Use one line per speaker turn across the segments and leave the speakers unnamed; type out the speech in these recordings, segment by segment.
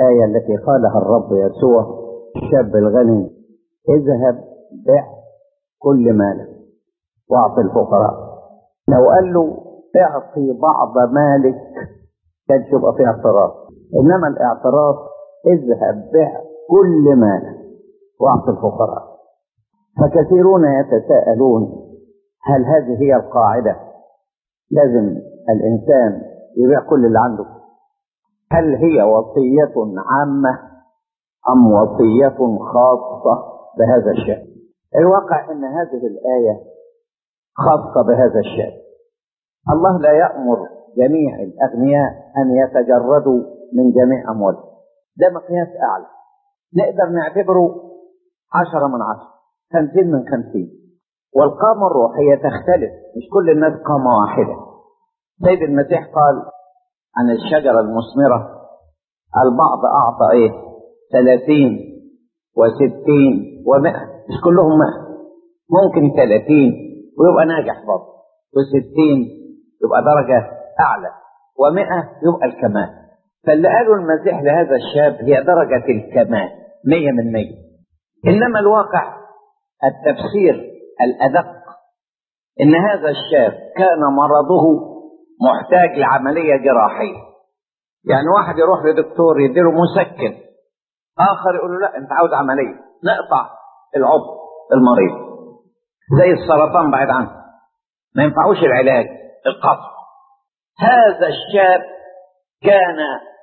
الآية التي قالها الرب يسوع الشاب الغني اذهب بع كل مالك واعطي الفقراء لو قال له اعطي بعض مالك كان يبقى فيه اعتراض انما الاعتراض اذهب بع كل مالك واعطي الفقراء فكثيرون يتساءلون هل هذه هي القاعدة لازم الإنسان يبيع كل اللي عنده هل هي وصية عامة أم وصية خاصة بهذا الشأن الواقع أن هذه الآية خاصة بهذا الشأن الله لا يأمر جميع الأغنياء أن يتجردوا من جميع أموالهم ده مقياس أعلى نقدر نعتبره عشرة من عشرة خمسين من خمسين والقامة الروحية تختلف مش كل الناس قامة واحدة سيد المسيح قال عن الشجرة المثمرة البعض أعطى إيه ثلاثين وستين ومائة مش كلهم مائة ممكن ثلاثين ويبقى ناجح برضه وستين يبقى درجة أعلى ومائة يبقى الكمال فاللي قالوا المسيح لهذا الشاب هي درجة الكمال مية من مية إنما الواقع التفسير الأدق إن هذا الشاب كان مرضه محتاج لعملية جراحية يعني واحد يروح لدكتور يديله مسكن آخر يقول له لا أنت عاوز عملية نقطع العضو المريض زي السرطان بعد عنه ما ينفعوش العلاج القطع هذا الشاب كان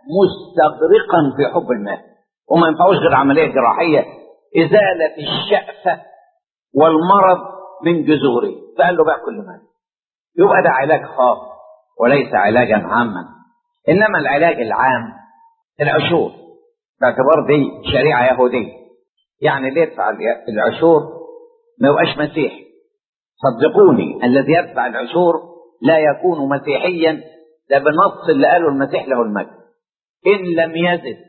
مستغرقا في حب المال وما ينفعوش غير عملية جراحية إزالة الشأفة والمرض من جذوره فقال له بقى كل مال يبقى ده علاج خاص وليس علاجا عاما انما العلاج العام العشور باعتبار دي شريعه يهوديه يعني اللي يدفع العشور ما يبقاش مسيحي صدقوني الذي يدفع العشور لا يكون مسيحيا ده بنص اللي قاله المسيح له المجد ان لم يزد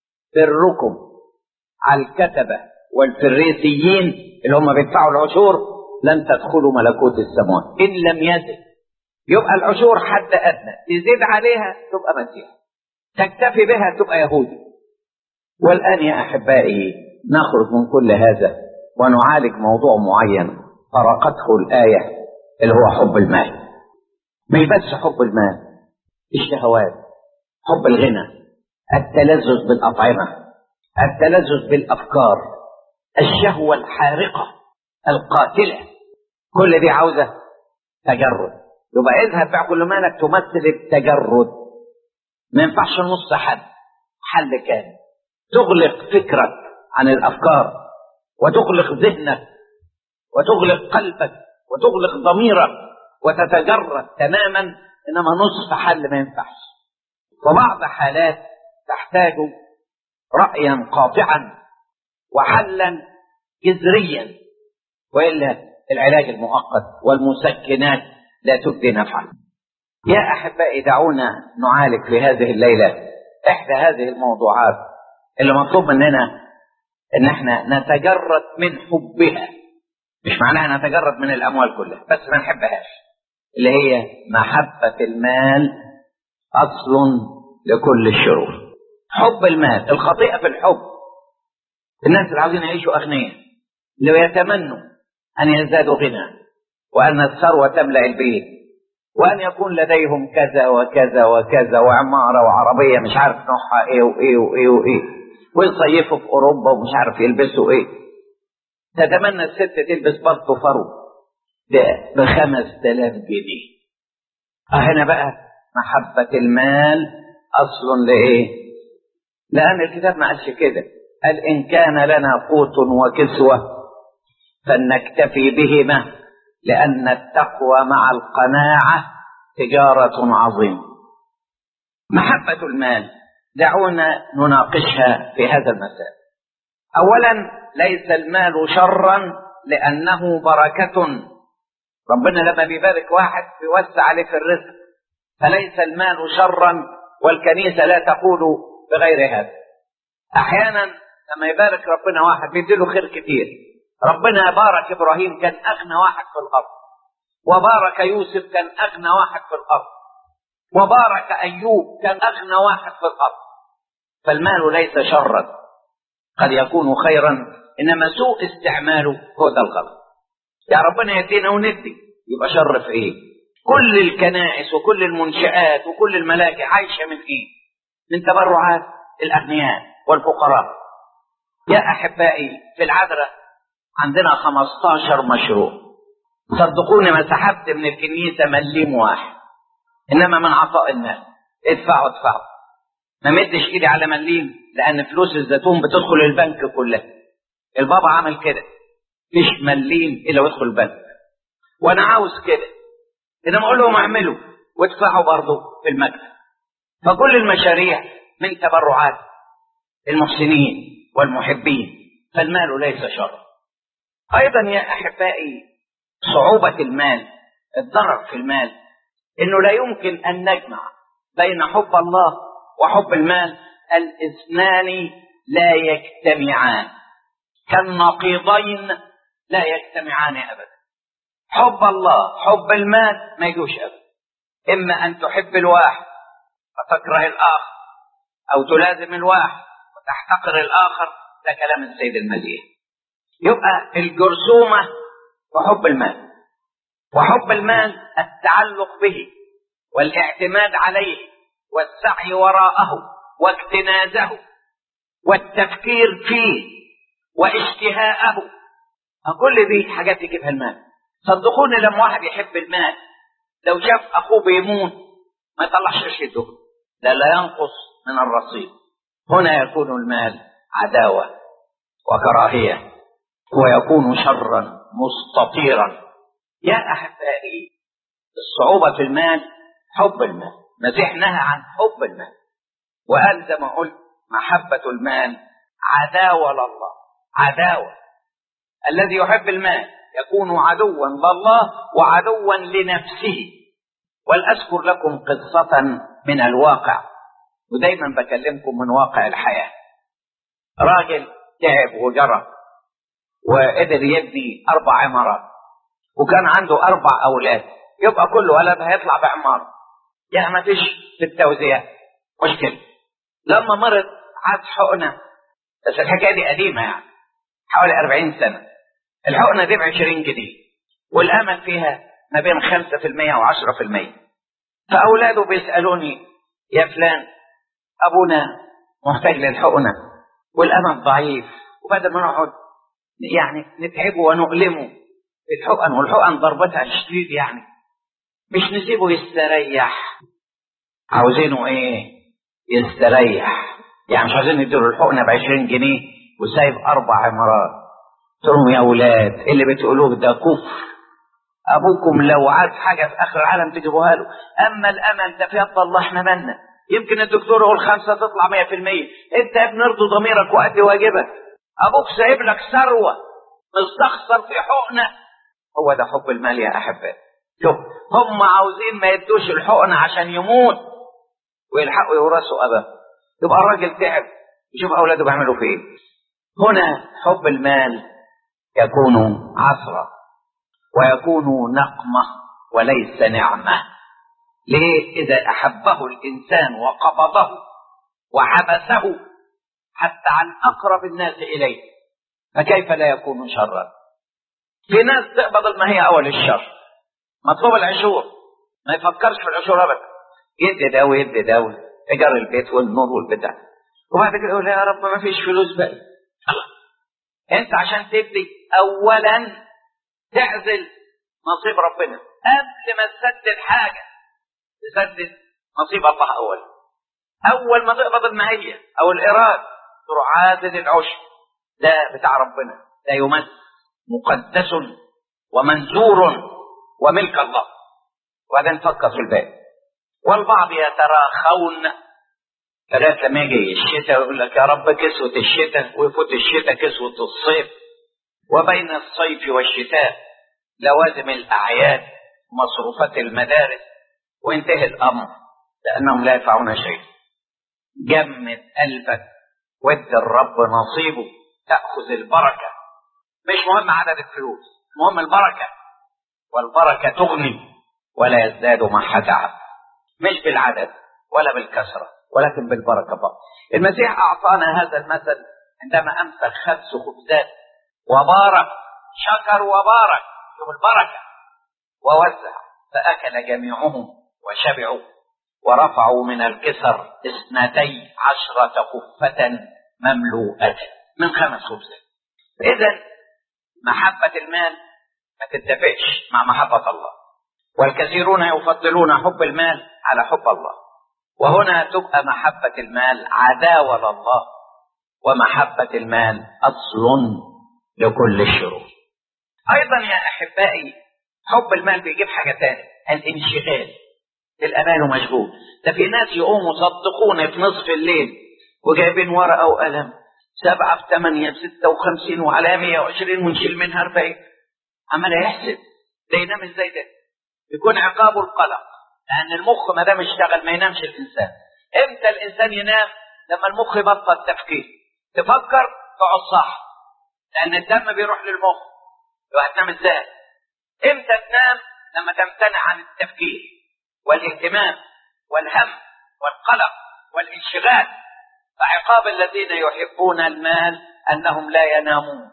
بركم على الكتبه والفريسيين اللي هم بيدفعوا العشور لن تدخلوا ملكوت السماوات ان لم يزد يبقى العشور حد ادنى تزيد عليها تبقى مسيح تكتفي بها تبقى يهودي والان يا احبائي نخرج من كل هذا ونعالج موضوع معين طرقته الايه اللي هو حب المال مش بس حب المال الشهوات حب الغنى التلذذ بالاطعمه التلذذ بالافكار الشهوه الحارقه القاتله كل دي عاوزه تجرد يبقى اذهب بيع كل مالك تمثل التجرد ما ينفعش نص حد حل كامل تغلق فكرك عن الافكار وتغلق ذهنك وتغلق قلبك وتغلق ضميرك وتتجرد تماما انما نصف حل ما ينفعش وبعض حالات تحتاج رايا قاطعا وحلا جذريا والا العلاج المؤقت والمسكنات لا تبدي نفعا يا احبائي دعونا نعالج في هذه الليله احدى هذه الموضوعات اللي مطلوب مننا ان احنا نتجرد من حبها مش معناها نتجرد من الاموال كلها بس ما نحبهاش اللي هي محبه المال اصل لكل الشرور حب المال الخطيئه في الحب الناس اللي عاوزين يعيشوا اغنياء اللي يتمنوا ان يزدادوا غنى وأن الثروة تملأ البيت وأن يكون لديهم كذا وكذا وكذا وعمارة وعربية مش عارف نوعها إيه وإيه وإيه وإيه ويصيفوا في أوروبا ومش عارف يلبسوا إيه تتمنى الست تلبس بلطو فرو ده بخمس تلاف جنيه هنا بقى محبة المال أصل لإيه؟ لأن الكتاب ما قالش كده قال إن كان لنا قوت وكسوة فلنكتفي بهما لأن التقوى مع القناعة تجارة عظيمة. محبة المال دعونا نناقشها في هذا المساء. أولا ليس المال شرا لأنه بركة. ربنا لما بيبارك واحد بيوسع عليه في الرزق. فليس المال شرا والكنيسة لا تقول بغير هذا. أحيانا لما يبارك ربنا واحد بيديله خير كتير ربنا بارك ابراهيم كان اغنى واحد في الارض وبارك يوسف كان اغنى واحد في الارض وبارك ايوب كان اغنى واحد في الارض فالمال ليس شرا قد يكون خيرا انما سوء استعماله هو ده الغلط يا ربنا يدينا وندي يبقى شر في ايه كل الكنائس وكل المنشآت وكل الملاجئ عايشة من ايه من تبرعات الاغنياء والفقراء يا احبائي في العذراء عندنا 15 مشروع صدقوني ما سحبت من الكنيسة مليم واحد انما من عطاء الناس ادفعوا ادفعوا ما مدش ايدي على مليم لان فلوس الزيتون بتدخل البنك كلها البابا عمل كده مش مليم الا ويدخل البنك وانا عاوز كده انما اقول لهم اعملوا وادفعوا برضه في المكتب فكل المشاريع من تبرعات المحسنين والمحبين فالمال ليس شر ايضا يا احبائي صعوبه المال الضرر في المال انه لا يمكن ان نجمع بين حب الله وحب المال الاثنان لا يجتمعان كالنقيضين لا يجتمعان ابدا حب الله حب المال ما يجوش ابدا اما ان تحب الواحد وتكره الاخر او تلازم الواحد وتحتقر الاخر ده كلام السيد المسيح يبقى الجرثومه وحب المال وحب المال التعلق به والاعتماد عليه والسعي وراءه واكتنازه والتفكير فيه واشتهاءه كل دي حاجات يجيبها المال صدقوني لما واحد يحب المال لو شاف اخوه بيموت ما يطلعش رشيته لا لا ينقص من الرصيد هنا يكون المال عداوه وكراهيه ويكون شرا مستطيرا يا احبائي الصعوبه في المال حب المال المسيح نهى عن حب المال وقال زي ما قلت محبه المال عداوه لله عداوه الذي يحب المال يكون عدوا لله وعدوا لنفسه ولأذكر لكم قصة من الواقع ودايما بكلمكم من واقع الحياة راجل تعب وجرى وقدر يبني أربع عمارات وكان عنده أربع أولاد يبقى كل ولد هيطلع بعمارة يعني ما فيش في التوزيع مشكلة لما مرض عاد حقنة بس الحكاية دي قديمة يعني حوالي 40 سنة الحقنة دي ب 20 جنيه والأمل فيها ما بين 5% و10% فأولاده بيسألوني يا فلان أبونا محتاج للحقنة والأمل ضعيف وبدل ما نقعد يعني نتعبه ونؤلمه الحقن والحقن ضربتها شديد يعني مش نسيبه يستريح عاوزينه ايه يستريح يعني مش عايزين نديله الحقنه ب 20 جنيه وسايب اربع عمارات قلت لهم يا اولاد اللي بتقولوه ده كفر ابوكم لو عاز حاجه في اخر العالم تجيبوها له اما الامل ده في يد الله احنا مالنا يمكن الدكتور يقول خمسه تطلع 100% انت يا ابن ارض ضميرك وقت واجبك ابوك سايب لك ثروه مستخسر في حقنه هو ده حب المال يا احبائي شوف هم عاوزين ما يدوش الحقنه عشان يموت ويلحقوا يورثوا اباه يبقى الراجل تعب يشوف اولاده بيعملوا فيه هنا حب المال يكون عصرا ويكون نقمه وليس نعمه ليه اذا احبه الانسان وقبضه وحبسه حتى عن اقرب الناس اليه فكيف لا يكون شرا في ناس تقبض المهية اول الشر مطلوب العشور ما يفكرش في العشور ابدا يدي ده ويدي ده ايجار البيت والنور والبتاع وبعد كده يقول يا رب ما فيش فلوس بقى الله انت عشان تدي اولا تعزل نصيب ربنا قبل ما تسدد حاجه تسدد نصيب الله اول اول ما تقبض المهيه او الايراد تروح عازل العشر ده بتاع ربنا ده يمس مقدس ومنزور وملك الله وبعدين فكر في الباقي والبعض يتراخون لغايه لما يجي الشتاء ويقول لك يا رب كسوة الشتاء ويفوت الشتاء كسوة الصيف وبين الصيف والشتاء لوازم الأعياد مصروفات المدارس وانتهي الأمر لأنهم لا يدفعون شيء جمد قلبك ود الرب نصيبه تأخذ البركة مش مهم عدد الفلوس مهم البركة والبركة تغني ولا يزداد مع تعب مش بالعدد ولا بالكثرة ولكن بالبركة فقط المسيح أعطانا هذا المثل عندما أمسك خمس خبزات وبارك شكر وبارك شوف البركة ووزع فأكل جميعهم وشبعوا ورفعوا من الكسر اثنتي عشرة خفة مملوءة من خمس خبزات إذا محبة المال ما تتفقش مع محبة الله والكثيرون يفضلون حب المال على حب الله وهنا تبقى محبة المال عداوة لله ومحبة المال أصل لكل الشرور أيضا يا أحبائي حب المال بيجيب حاجة تانية الانشغال الأمان مشغول ده في ناس يقوموا صدقوني في نصف الليل وجايبين ورقة وقلم سبعة في ثمانية في ستة وخمسين وعلى مية وعشرين ونشيل منها أربعين عمال يحسب ده ينام ازاي ده يكون عقابه القلق لأن المخ ما دام اشتغل ما ينامش الإنسان امتى الإنسان ينام لما المخ يبطل تفكير تفكر تقعد صح لأن الدم بيروح للمخ وهتنام ازاي امتى تنام لما تمتنع عن التفكير والاهتمام والهم والقلق والانشغال فعقاب الذين يحبون المال انهم لا ينامون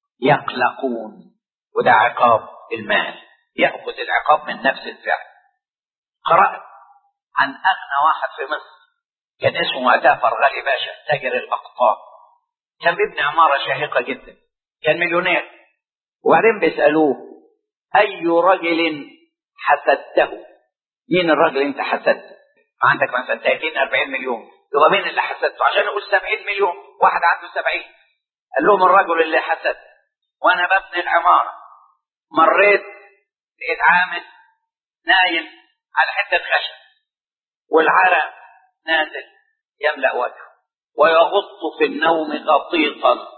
يقلقون وده عقاب المال ياخذ العقاب من نفس الفعل قرات عن اغنى واحد في مصر كان اسمه وقتها فرغلي باشا تاجر الاقطاب كان بيبني عماره شاهقه جدا كان مليونير وبعدين بيسالوه اي رجل حسدته مين الراجل انت حسدته عندك مثلا 30 40 مليون يبقى مين اللي حسدته عشان نقول 70 مليون واحد عنده 70 قال لهم الرجل اللي حسد وانا ببني العماره مريت لقيت عامل نايم على حته خشب والعرق نازل يملا وجهه ويغط في النوم غطيطا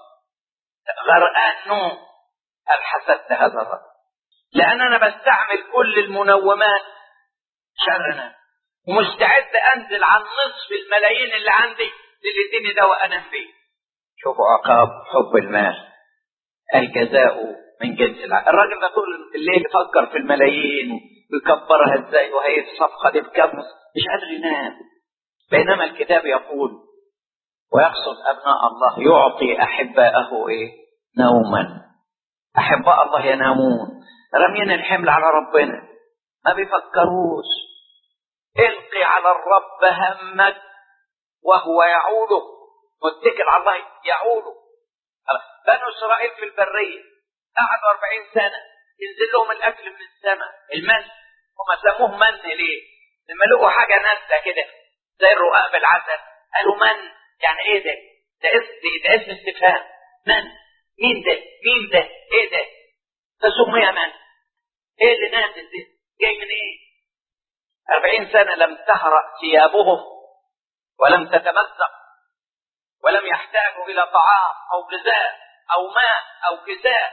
غرقان نوم هل حسدت هذا الرجل لان انا بستعمل كل المنومات شرنا ومستعد انزل عن نصف الملايين اللي عندي اللي يديني دواء انام فيه شوفوا عقاب حب المال الجزاء من جنس العمل الراجل ده طول الليل يفكر في الملايين ويكبرها ازاي وهي الصفقه دي بكم مش قادر ينام بينما الكتاب يقول ويقصد ابناء الله يعطي احباءه ايه نوما احباء الله ينامون رمينا الحمل على ربنا ما بيفكروش القي على الرب همك وهو يعوله متكل على الله يعوله بنو اسرائيل في البريه قعدوا 40 سنه ينزل لهم الاكل من السماء المن هم سموه من ليه؟ لما لقوا حاجه نازله كده زي الرقاق بالعسل قالوا من يعني ايه ده؟ ده اسم ده اسم استفهام من؟ مين ده؟ مين ده؟ ايه ده؟ فسمي من؟ ايه اللي نازل ده؟ جاي من ايه؟ أربعين سنة لم تهرأ ثيابهم ولم تتمزق ولم يحتاجوا إلى طعام أو غذاء أو ماء أو كساء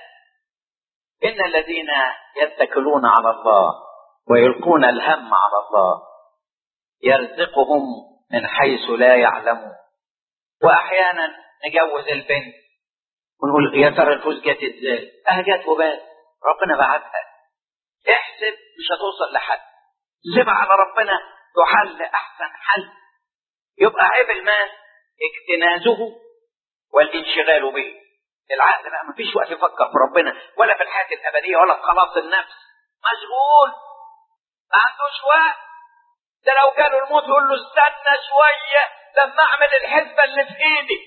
إن الذين يتكلون على الله ويلقون الهم على الله يرزقهم من حيث لا يعلمون وأحيانا نجوز البنت ونقول يا ترى الفلوس جت ازاي؟ اه جت وبس ربنا بعتها احسب مش هتوصل لحد سيبها على ربنا تحل احسن حل يبقى عيب المال اكتنازه والانشغال به العقل بقى مفيش وقت يفكر في ربنا ولا في الحياه الابديه ولا في خلاص النفس مشغول ما عندوش وقت ده لو كانوا الموت يقول له استنى شويه لما اعمل الحسبه اللي في ايدي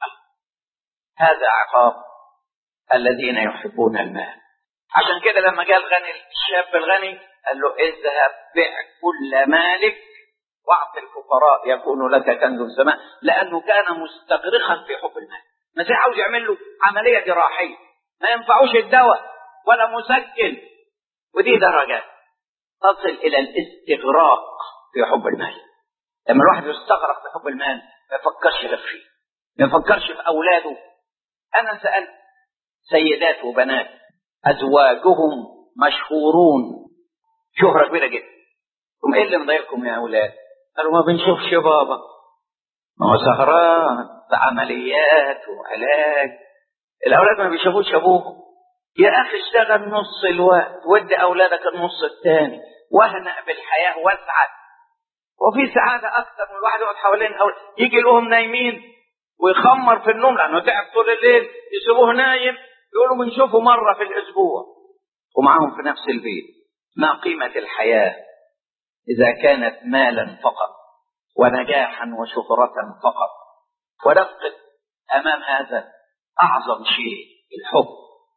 هذا عقاب الذين يحبون المال عشان كده لما جاء الغني الشاب الغني قال له اذهب بع كل مالك واعط الفقراء يكون لك كنز السماء لانه كان مستغرقا في حب المال المسيح عاوز يعمل له عمليه جراحيه ما ينفعوش الدواء ولا مسكن ودي درجات تصل الى الاستغراق في حب المال لما الواحد يستغرق في حب المال ما يفكرش غير فيه ما يفكرش في اولاده انا سالت سيدات وبنات ازواجهم مشهورون شهرة كبيرة جدا قم ايه اللي مضايقكم يا اولاد قالوا ما بنشوفش بابا ما هو سهران عمليات وعلاج الاولاد ما بيشوفوش ابوهم يا اخي اشتغل نص الوقت ودي اولادك النص الثاني واهنأ بالحياة واسعد وفي سعادة أكثر من الواحد يقعد حوالين أول يجي لهم نايمين ويخمر في النوم لأنه تعب طول الليل يسيبوه نايم يقولوا بنشوفه مرة في الأسبوع ومعهم في نفس البيت ما قيمة الحياة إذا كانت مالا فقط ونجاحا وشهرة فقط ونفقد أمام هذا أعظم شيء الحب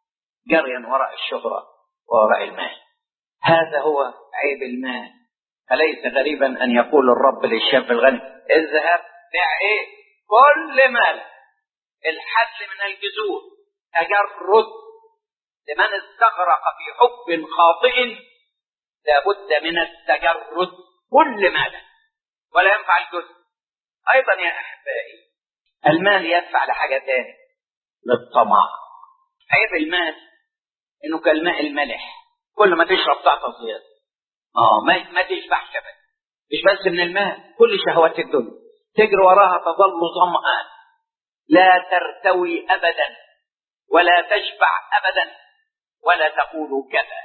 جريا وراء الشهرة ووراء المال هذا هو عيب المال أليس غريبا أن يقول الرب للشاب الغني اذهب بيع إيه كل مال الحل من الجذور تجرد لمن استغرق في حب خاطئ لابد من التجرد كل مالا ولا ينفع الجزء أيضا يا أحبائي المال يدفع لحاجة تاني للطمع عيب المال انه كالماء الملح كل ما تشرب تعطى زيادة اه ما ما تشبعش بس مش بس من المال كل شهوات الدنيا تجري وراها تظل ظمآن لا ترتوي ابدا ولا تشبع ابدا ولا تقول كذا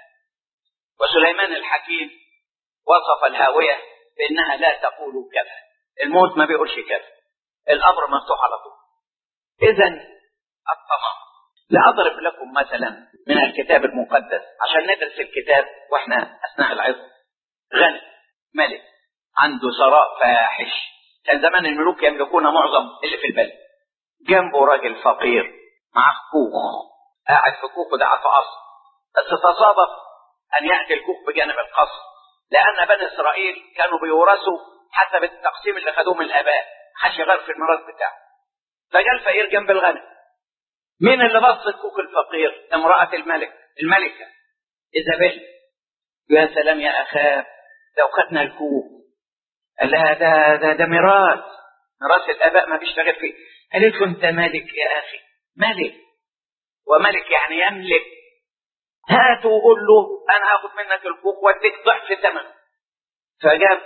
وسليمان الحكيم وصف الهاوية بأنها لا تقول كذا الموت ما بيقولش كذا الأمر مفتوح على طول إذا الطمع لأضرب لكم مثلا من الكتاب المقدس عشان ندرس الكتاب واحنا أثناء العظة غني ملك عنده ثراء فاحش كان زمان الملوك يملكون معظم اللي في البلد جنبه راجل فقير معاه كوخ قاعد في كوخه ده في قصر بس تصادف أن يأتي الكوخ بجانب القصر لأن بني إسرائيل كانوا بيورثوا حسب التقسيم اللي خدوه من الآباء محدش يغير في الميراث بتاعه فجاء الفقير جنب الغني مين اللي بص الكوخ الفقير امرأة الملك الملكة إيزابيل يا سلام يا أخاه لو خدنا الكوخ قال لها ده ده ده ميراث ميراث الآباء ما بيشتغل فيه قالت له أنت ملك يا أخي ملك وملك يعني يملك هات وقول له أنا هاخد منك الكوخ واديك ضعف ثمنه فجاب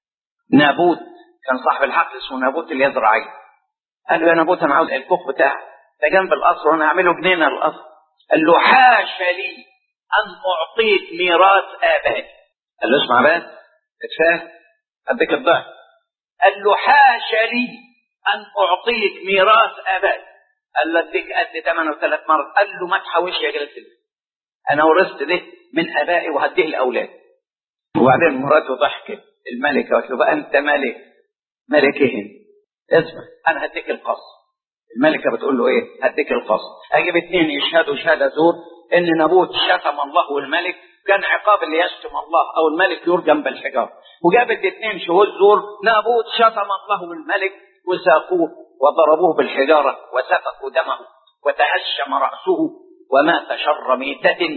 نابوت كان صاحب الحقل اسمه نابوت اليزرعي قال له يا نابوت انا عاوز الكوخ بتاعك ده جنب القصر وانا اعمله جنينه القصر قال له حاشا لي ان اعطيك ميراث ابائي قال له اسمع بقى اتفاهم اديك الضعف قال له حاشا لي ان اعطيك ميراث ابائي قال له اديك قد ثمنه ثلاث مرات قال له ما تحاولش يا جلس انا ورثت ده من ابائي وهديه لاولادي وبعدين مراته ضحكت الملكه قالت له بقى انت ملك ملك ايه اسمع انا هديك القصر الملكه بتقول له ايه هديك القصر اجيب اثنين يشهدوا شهاده زور ان نابوت شتم الله والملك كان عقاب اللي يشتم الله او الملك يرجم بالحجار وجابت اثنين شهود زور نابوت شتم الله والملك وساقوه وضربوه بالحجاره وسفكوا دمه وتهشم راسه ومات شر ميته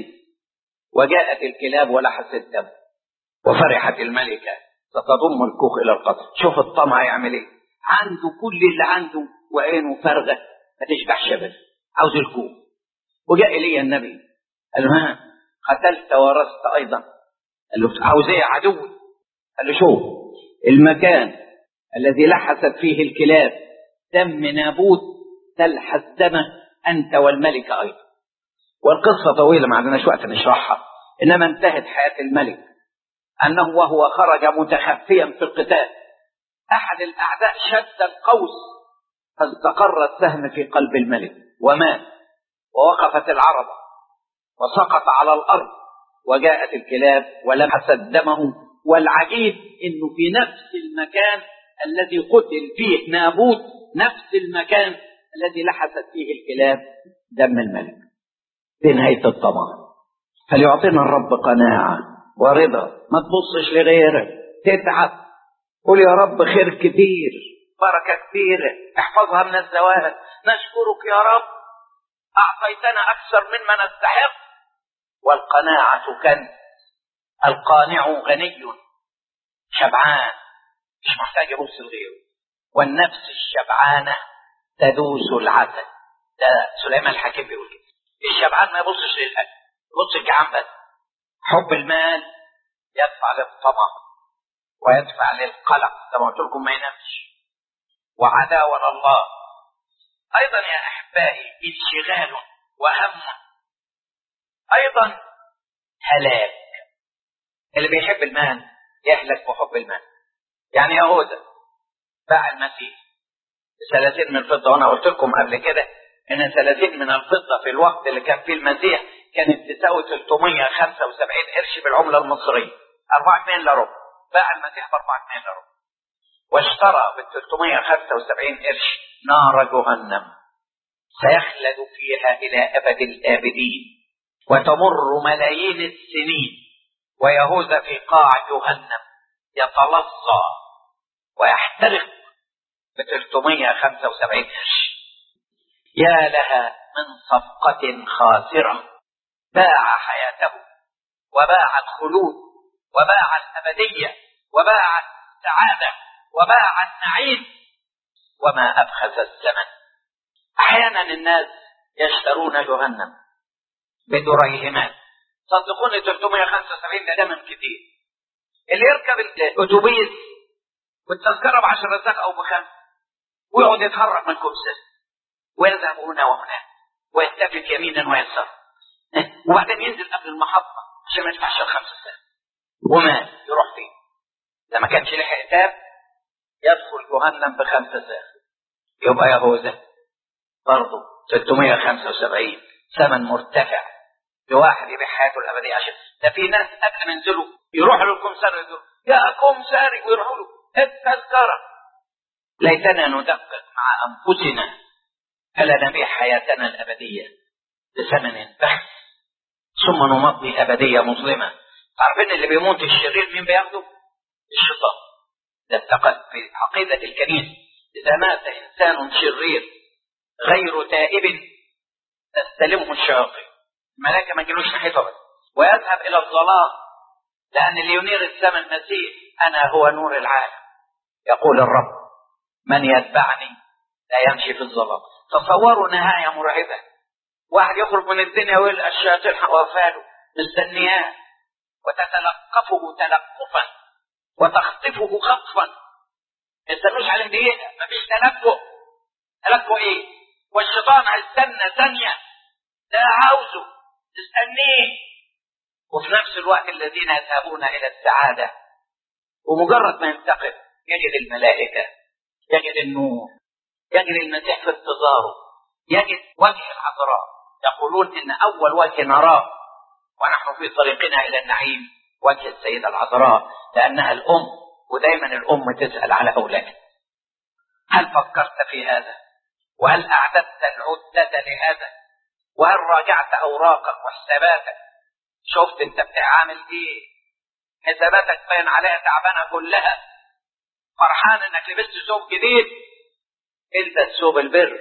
وجاءت الكلاب ولحست الدم وفرحت الملكه ستضم الكوخ الى القصر شوف الطمع يعمل ايه عنده كل اللي عنده وعينه فارغه ما تشبعش بس عاوز الكوخ وجاء الي النبي قال له ها قتلت ورثت ايضا قال له عاوز ايه يا عدوي قال له شوف المكان الذي لحست فيه الكلاب دم نابوت تلحس دمه انت والملك ايضا والقصه طويله ما عندناش وقت نشرحها انما انتهت حياه الملك انه وهو خرج متخفيا في القتال احد الاعداء شد القوس فاستقر السهم في قلب الملك ومات ووقفت العربه وسقط على الارض وجاءت الكلاب ولمست دمه والعجيب انه في نفس المكان الذي قتل فيه نابوت نفس المكان الذي لحست فيه الكلاب دم الملك في نهايه الطمع فليعطينا الرب قناعه ورضا ما تبصش لغيرك تتعب قول يا رب خير كتير بركه كبيره احفظها من الزوال نشكرك يا رب اعطيتنا اكثر مما نستحق والقناعه كنز القانع غني شبعان مش محتاج يبص لغيره والنفس الشبعانه تدوس العسل ده سليمان الحكيم بيقول كده الشبعان ما يبصش للاكل يبص الجعان بس حب المال يدفع للطمع ويدفع للقلق زي ما قلت لكم ما ينامش وعداوة الله أيضا يا أحبائي انشغال وهم أيضا هلاك اللي بيحب المال يهلك بحب المال يعني يهوذا باع المسيح بثلاثين من الفضة وأنا قلت لكم قبل كده إن ثلاثين من الفضة في الوقت اللي كان فيه المسيح كانت تساوي 375 قرش بالعملة المصرية 4 جنيه إلا ربع باع المسيح ب 4 جنيه إلا ربع واشترى بال 375 قرش نار جهنم سيخلد فيها إلى أبد الآبدين وتمر ملايين السنين ويهوذا في قاع جهنم يتلصى ويحترق ب 375 قرش يا لها من صفقة خاسرة باع حياته وباع الخلود وباع الأبدية وباع السعادة وباع النعيم وما أبخس الزمن أحيانا الناس يشترون جهنم بدريهمات صدقوني 375 ده دم كتير اللي يركب الاتوبيس والتذكره ب 10 رزاق او بخمس ويقعد يتحرك من كرسي ويذهب هنا وهناك ويلتفت يمينا ويسارا وبعدين ينزل قبل المحطه عشان ما يدفعش الخمسه سنه وما يروح فين؟ ده ما كانش لحق تاب يدخل جهنم بخمسه سنه يبقى يهوذا برضه 675 ثمن مرتفع لواحد يبيع حياته الابديه عشان ده في ناس قبل ما ينزلوا يروحوا للكمسار يقولوا يا كمساري ويروحوا له التذكره ليتنا ندقق مع انفسنا فلا نبيع حياتنا الابديه بثمن بخس ثم نمضي ابديه مظلمه عارفين اللي بيموت الشرير مين بياخده؟ الشيطان ده في عقيده الكنيسه اذا مات انسان شرير غير تائب تستلمه الشياطين الملائكه ما يجيلوش ناحيته بس ويذهب الى الظلام لان اللي ينير السماء المسيح انا هو نور العالم يقول الرب من يتبعني لا يمشي في الظلام تصوروا نهايه مرعبه واحد يخرج من الدنيا ويقول الشياطين وفاله مستنياه وتتلقفه تلقفا وتخطفه خطفا ما يستنوش عليه دقيقه مفيش تلقف تلقف ايه والشيطان هيستنى ثانيه لا عاوزه تستنيه وفي نفس الوقت الذين يذهبون الى السعاده ومجرد ما ينتقل يجد الملائكه يجد النور يجد المسيح في انتظاره يجد وجه العذراء يقولون ان اول وجه نراه ونحن في طريقنا الى النعيم وجه السيده العذراء لانها الام ودايما الام تسال على اولادها هل فكرت في هذا وهل اعددت العده لهذا وهل راجعت اوراقك وحساباتك شفت انت بتعمل ايه حساباتك باين عليها تعبانه كلها فرحان انك لبست ثوب جديد البس ثوب البر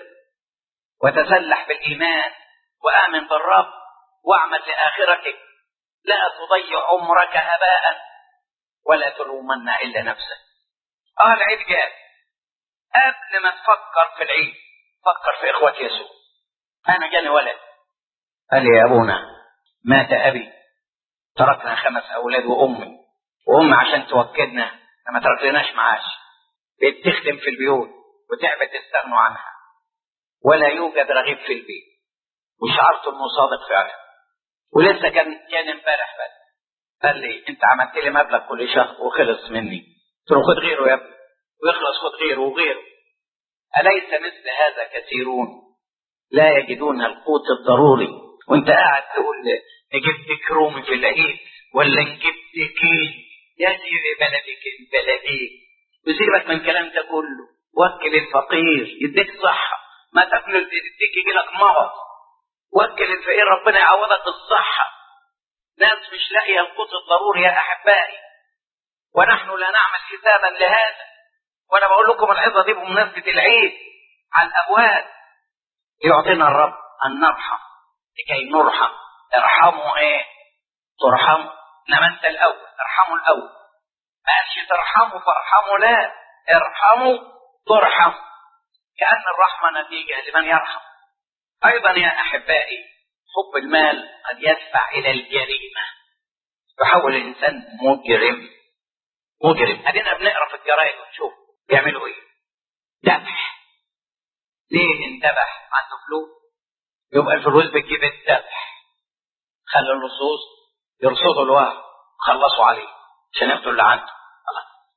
وتسلح بالايمان وامن بالرب واعمل لاخرتك لا تضيع عمرك هباء ولا تلومن الا نفسك اه العيد جاء قبل ما تفكر في العيد فكر في اخوة يسوع انا جاني ولد قال لي يا ابونا مات ابي تركنا خمس اولاد وامي وامي عشان توكدنا ما تركناش معاش بتخدم في البيوت وتعبت تستغنوا عنها ولا يوجد رغيب في البيت وشعرت انه صادق فعلا ولسه كان كان امبارح بس قال لي انت عملت لي مبلغ كل شهر وخلص مني قلت له خد غيره يا ابني ويخلص خد غيره وغيره أليس مثل هذا كثيرون لا يجدون القوت الضروري وانت قاعد تقول جبت كرومي في العيد ولا جبت كيس يا سيدي بلدك بلديك وسيبك من الكلام ده كله وكل الفقير يديك صحة ما تاكل يديك يجي لك مرض وكل الفقير ربنا يعوضك بالصحة ناس مش لاقية القوت الضروري يا أحبائي ونحن لا نعمل حسابا لهذا وأنا بقول لكم العظة دي بمناسبة العيد على الأبواب يعطينا الرب أن نرحم لكي نرحم ارحموا إيه؟ ترحموا إنما أنت الأول ارحموا الأول ما قالش ترحموا فارحموا لا ارحموا ترحم كأن الرحمة نتيجة لمن يرحم أيضا يا أحبائي حب المال قد يدفع إلى الجريمة يحول الإنسان مجرم مجرم أدينا بنقرا في الجرايد ونشوف بيعملوا إيه ذبح ليه انذبح عنده فلوس يبقى الفلوس بتجيب الذبح خلي اللصوص يرصدوا الواحد خلصوا عليه عشان ياخدوا اللي عنده خلاص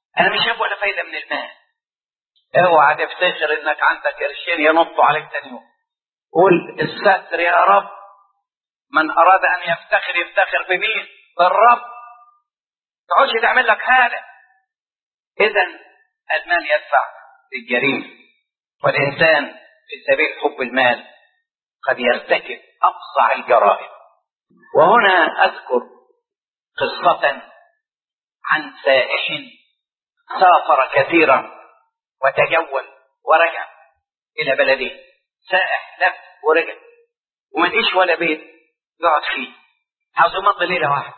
انا مش شايف ولا فايده من المال اوعى تفتخر انك عندك قرشين ينطوا عليك تاني يوم قول الستر يا رب من اراد ان يفتخر يفتخر بمين بالرب تقعدش تعمل لك حاله اذا المال يدفع للجريمه والانسان في سبيل حب المال قد يرتكب افظع الجرائم وهنا اذكر قصه عن سائح سافر كثيرا وتجول ورجع الى بلده سائح لف ورجع وما لقيش ولا بيت يقعد فيه عاوز يمضي ليله واحده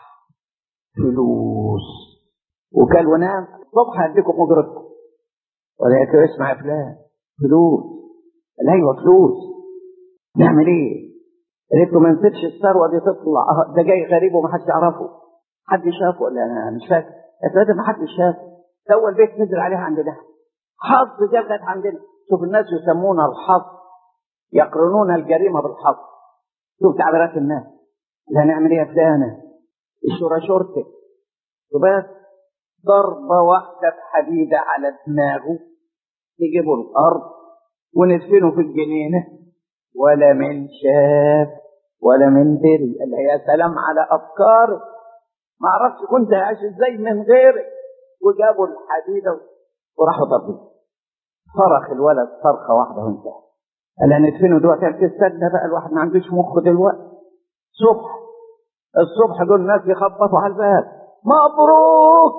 فلوس وكل ونام الصبح هديكم اجرتكم ولقيته اسمع فلان فلوس قال ايوه فلوس نعمل ايه؟ قلت له ما نسيبش الثروه دي تطلع ده جاي غريب وما حدش يعرفه حد شافه ولا انا مش فاكر افرض ما حدش شافه سوى البيت نزل عليها عند ده حظ جابت عندنا شوف الناس يسمون الحظ يقرنون الجريمه بالحظ شوف تعبيرات الناس لا نعمل ايه يا فلانه الشورى شورتك وبس ضربة واحدة بحديدة على دماغه يجيبوا الأرض وندفنه في الجنينة ولا من شاف ولا من دري قال يا سلام على أفكارك ما أعرفش كنت عايش إزاي من غيرك وجابوا الحديدة وراحوا ضربوه صرخ الولد صرخة واحدة وانتهى قال هندفنه دلوقتي تستنى بقى الواحد ما عندوش مخ دلوقتي صبح الصبح دول الناس يخبطوا على الباب مبروك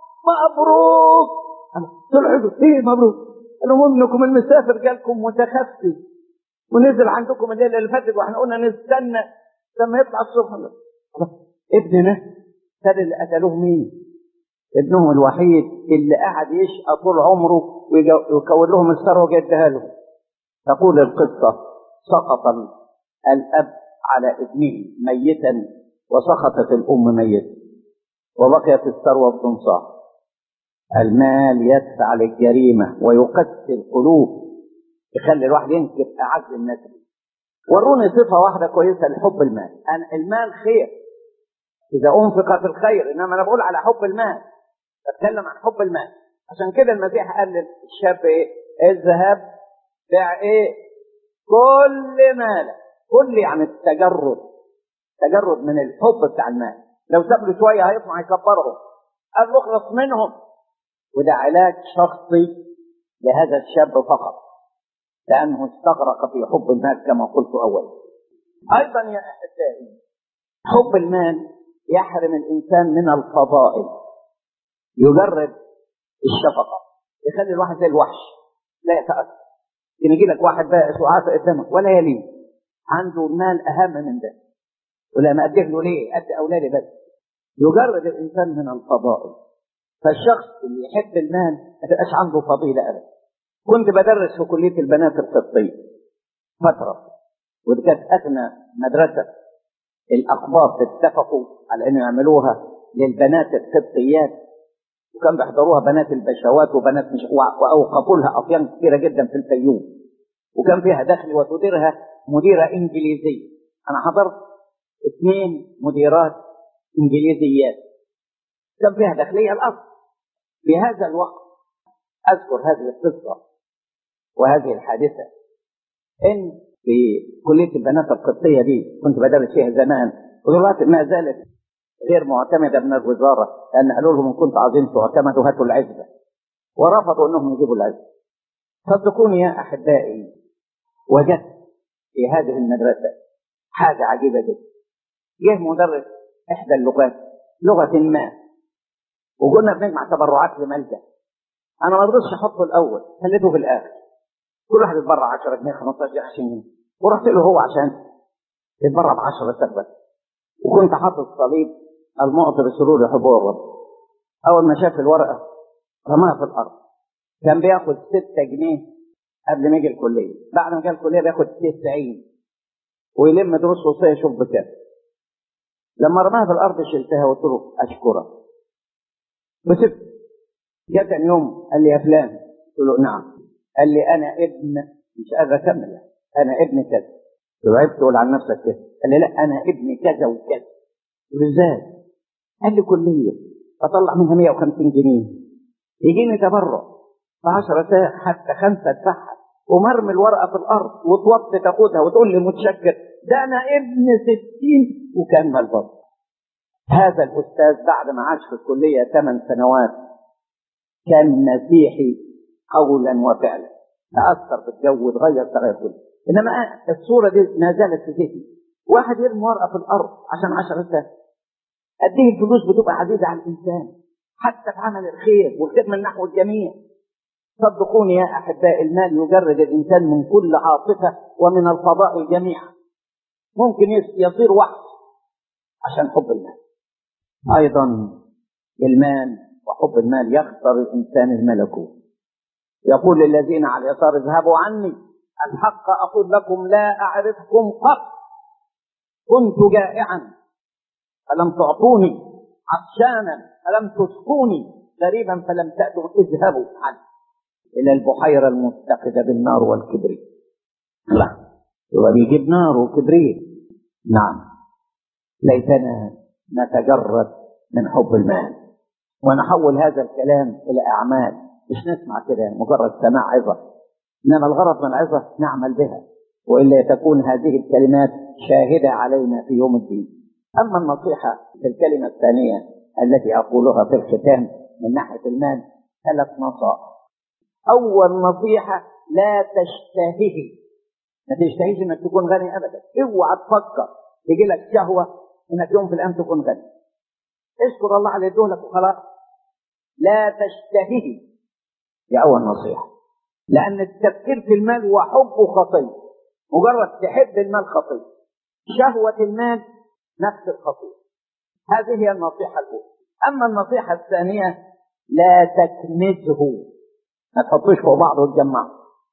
مبروك طلعوا ايه مبروك قالوا ابنكم المسافر جالكم متخفي ونزل عندكم الليله اللي فاتت واحنا قلنا نستنى لما يطلع الصبح ابننا كان اللي قتلوه مين؟ ابنهم الوحيد اللي قعد يشقى طول عمره ويكون لهم الثروه جدها لهم تقول القصه سقط الاب على ابنه ميتا وسقطت الأم ميتة وبقيت الثروة بتنصاع المال يدفع للجريمة ويقسي القلوب يخلي الواحد ينكر أعز الناس وروني صفة واحدة كويسة لحب المال أنا المال خير إذا أنفق في الخير إنما أنا بقول على حب المال بتكلم عن حب المال عشان كده المسيح قال للشاب إيه اذهب بيع إيه كل مالك كل يعني التجرد تجرد من الحب بتاع المال لو ساب له شويه هيطمع يكبرهم قال له اخلص منهم وده علاج شخصي لهذا الشاب فقط لانه استغرق في حب المال كما قلت اولا ايضا يا احبائي حب المال يحرم الانسان من الفضائل يجرد الشفقه يخلي الواحد زي الوحش لا يتاثر يجي لك واحد بائس وعافى قدامك ولا يليه عنده مال اهم من ده ولما أديه له ليه؟ أدي أولادي بس. يجرد الإنسان من الفضائل. فالشخص اللي يحب المال ما تبقاش عنده فضيلة أبدا. كنت بدرس في كلية البنات القبطية فترة ودي كانت أغنى مدرسة الأقباط اتفقوا على أن يعملوها للبنات القبطيات وكان بيحضروها بنات البشوات وبنات مش وأوقفوا لها أطيان كثيرة جدا في الفيوم وكان فيها دخل وتديرها مديرة إنجليزية أنا حضرت اثنين مديرات انجليزيات كان فيها داخليه الاصل في هذا الوقت اذكر هذه القصه وهذه الحادثه ان في كليه البنات القبطيه دي كنت بدرس فيها زمان ودلوقتي ما زالت غير معتمده من الوزاره لان قالوا لهم ان كنتوا عايزين تعتمدوا هاتوا العزبه ورفضوا انهم يجيبوا العزبه صدقوني يا احبائي وجدت في هذه المدرسه حاجه عجيبه جدا جه مدرس احدى اللغات لغه ما وقلنا بنجمع تبرعات لملجا انا ما رضيتش احطه الاول خليته في الاخر كل واحد يتبرع 10 جنيه 15 جنيه 20 جنيه ورحت له هو عشان يتبرع ب 10 سبت وكنت حاطط صليب المعطي بسرور يحبه الرب اول ما شاف الورقه رماها في الارض كان بياخد 6 جنيه قبل ما يجي الكليه بعد ما جه الكليه بياخد 90 ويلم دروس وصيه يشوف بكام لما رماها في الارض شلتها وقلت له اشكرك وسبت جاء ثاني يوم قال لي يا فلان قلت له نعم قال لي انا ابن مش قادر اكمل انا ابن كذا قلت له عيب تقول عن نفسك كده قال لي لا انا ابن كذا وكذا قلت له ازاي؟ قال لي كليه اطلع منها 150 جنيه يجيني تبرع ب 10 ساعة حتى خمسة ادفعها ومرمي الورقة في الأرض وتوطي تاخدها وتقول لي متشكر ده أنا ابن ستين وكان ملبط هذا الأستاذ بعد ما عاش في الكلية ثمان سنوات كان مسيحي قولا وفعلا تأثر بالجو وتغير تغير كله إنما الصورة دي ما زالت في ذهني واحد يرمي ورقة في الأرض عشان عشرة سنة قد إيه الفلوس بتبقى عزيزة على الإنسان حتى في عمل الخير والخدمة نحو الجميع صدقوني يا أحباء المال يجرد الإنسان من كل عاطفة ومن الفضاء جميعا ممكن يصير وحش عشان حب المال أيضا المال وحب المال يخسر الإنسان الملكوت يقول للذين على اليسار اذهبوا عني الحق أقول لكم لا أعرفكم قط كنت جائعا فلم تعطوني عطشانا فلم تسقوني غريبا فلم تأتوا اذهبوا عني إلى البحيرة المتقدة بالنار والكبريت لا هو بيجيب نار وكبريت نعم ليتنا نتجرد من حب المال ونحول هذا الكلام إلى أعمال مش نسمع كده مجرد سماع عظة إنما الغرض من العظة نعمل بها وإلا تكون هذه الكلمات شاهدة علينا في يوم الدين أما النصيحة في الكلمة الثانية التي أقولها في الختام من ناحية المال ثلاث نصائح أول نصيحة لا تشتهيه ما تشتهيش انك تكون غني ابدا اوعى تفكر يجي لك شهوه انك يوم في الايام تكون غني اشكر الله على يدولك وخلاص لا تشتهيه دي اول نصيحه لان التفكير في المال وحبه خطيه مجرد تحب المال خطيه شهوه المال نفس الخطيه هذه هي النصيحه الاولى اما النصيحه الثانيه لا تكنزه ما تحطوش فوق بعض وتجمعه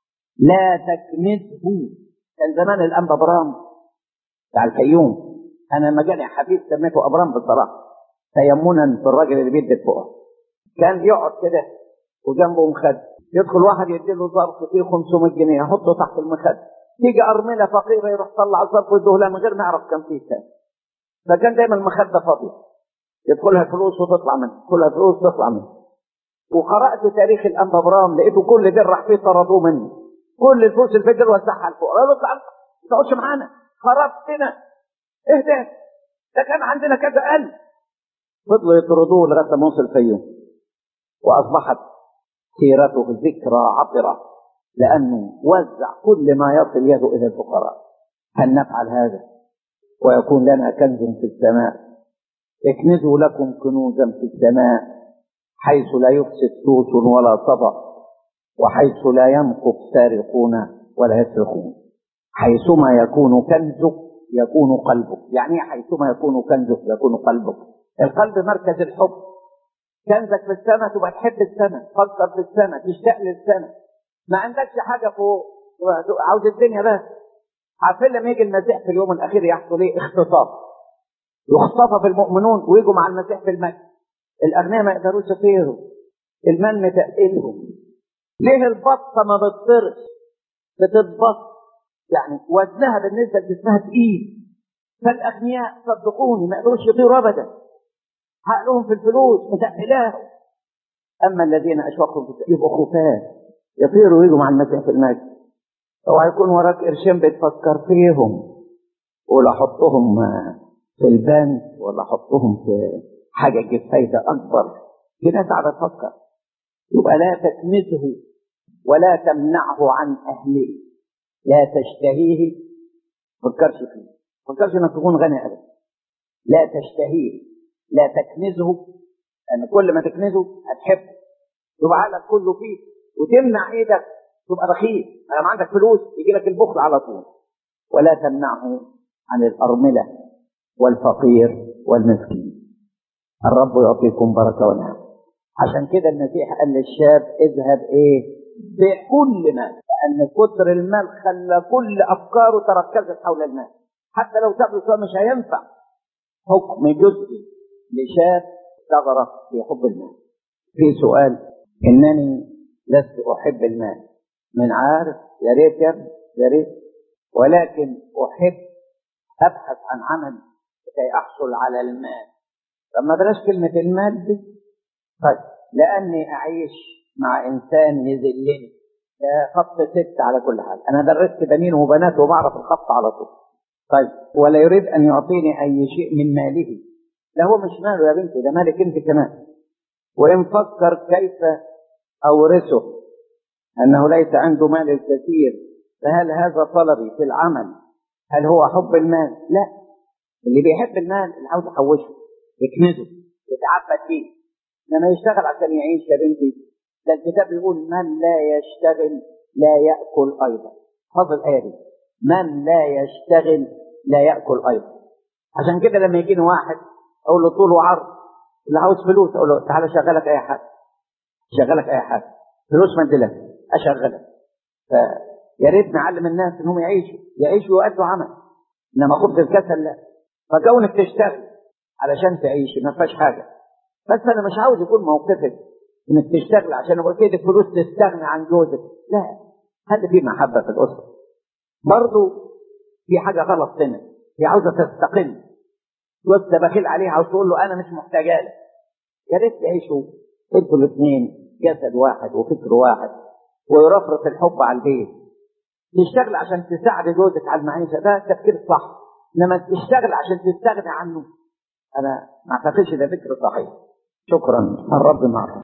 لا تكنزه كان زمان الانبا ابرام بتاع الفيوم انا لما جاني حبيب سميته ابرام بصراحه تيمنا في الراجل اللي بيدي فوقه كان يقعد كده وجنبه مخد يدخل واحد يديله ظرف فيه 500 جنيه يحطه تحت المخد تيجي ارمله فقيره يروح طلع الظرف ويديه من غير ما يعرف كم فيه كام فكان دايما المخده فاضيه يدخلها فلوس وتطلع منه يدخلها فلوس وتطلع منه وقرات تاريخ الانبا ابرام لقيته كل ده راح فيه طردوه منه كل الفلوس الفجر وزعها على الفقراء قالوا اطلع ما تقعدش معانا خربتنا اهدى ده كان عندنا كذا ألف فضلوا يطردوه لغايه ما وصل الفيوم واصبحت سيرته ذكرى عطره لانه وزع كل ما يصل يده الى الفقراء هل نفعل هذا ويكون لنا كنز في السماء اكنزوا لكم كنوزا في السماء حيث لا يفسد سوس ولا صدى وحيث لا ينقص سارقون ولا يسرقون حيثما يكون كنزك يكون قلبك يعني حيثما يكون كنزك يكون قلبك القلب مركز الحب كنزك في السماء تبقى تحب السماء تفكر في السماء تشتاق للسماء ما عندكش حاجه فوق عاوز الدنيا بس عارفين لما يجي المسيح في اليوم الاخير يحصل ايه اختطاف يختطف المؤمنون ويجوا مع المسيح في المجد الاغنياء ما يقدروش يطيروا المال متقلهم ليه البطه ما بتطرش بتتبط يعني وزنها بالنسبه لجسمها تقيل فالاغنياء صدقوني ما يقدروش يطيروا ابدا عقلهم في الفلوس متقلاهم اما الذين اشواقهم في يبقوا خفاف يطيروا ويجوا مع المسيح في المجد اوعى يكون وراك قرشين بتفكر فيهم ولا احطهم في البنك ولا احطهم في حاجه تجيب فايده اكبر في ناس قاعده تفكر يبقى لا تكنزه ولا تمنعه عن اهله لا تشتهيه فكرش فيه فكرش انك تكون غني ابدا لا تشتهيه لا تكنزه لان كل ما تكنزه هتحبه يبقى عقلك كله فيه وتمنع ايدك تبقى بخيل لما عندك فلوس يجي لك البخل على طول ولا تمنعه عن الارمله والفقير والمسكين الرب يعطيكم بركه ونعم عشان كده المسيح قال للشاب اذهب ايه بكل مال لان كتر المال خلى كل افكاره تركزت حول المال حتى لو تاخذ سواء مش هينفع حكم جزئي لشاب ثغرة في حب المال في سؤال انني لست احب المال من عارف يا ريت يا ريت ولكن احب ابحث عن عمل لكي احصل على المال طب ما بلاش كلمه المال دي طيب لاني اعيش مع انسان يذلني خط ست على كل حال انا درست بنين وبنات وبعرف الخط على طول طيب ولا يريد ان يعطيني اي شيء من ماله لا هو مش ماله يا بنتي ده مالك انت كمان وان فكر كيف اورثه انه ليس عنده مال الكثير فهل هذا طلبي في العمل هل هو حب المال لا اللي بيحب المال اللي عاوز يحوشه يكنزه يتعبد فيه لما يشتغل عشان يعيش يا بنتي ده الكتاب بيقول من لا يشتغل لا يأكل أيضا حفظ الآية دي من لا يشتغل لا يأكل أيضا عشان كده لما يجيني واحد أقول له طول وعرض اللي عاوز فلوس أقول له تعالى شغلك أي حاجة شغلك أي حاجة فلوس ما أديلك أشغلك فيا ريت نعلم الناس إنهم يعيشوا يعيشوا ويؤدوا عمل إنما خبز الكسل لا فكونك تشتغل علشان تعيشي ما فيهاش حاجة بس أنا مش عاوز يكون موقفك انك تشتغل عشان يبقى في ايدك فلوس تستغني عن جوزك لا هذا في محبه في الاسره برضه في حاجه غلط هنا هي عاوزه تستقل جوزها بخيل عليها عاوز تقول له انا مش محتاجه لك يا ريت تعيشوا انتوا الاثنين جسد واحد وفكر واحد ويرفرف الحب على البيت تشتغل عشان تساعد جوزك على المعيشه ده تفكير صح انما تشتغل عشان تستغني عنه انا ما اعتقدش ده فكر صحيح شكرا الرب معكم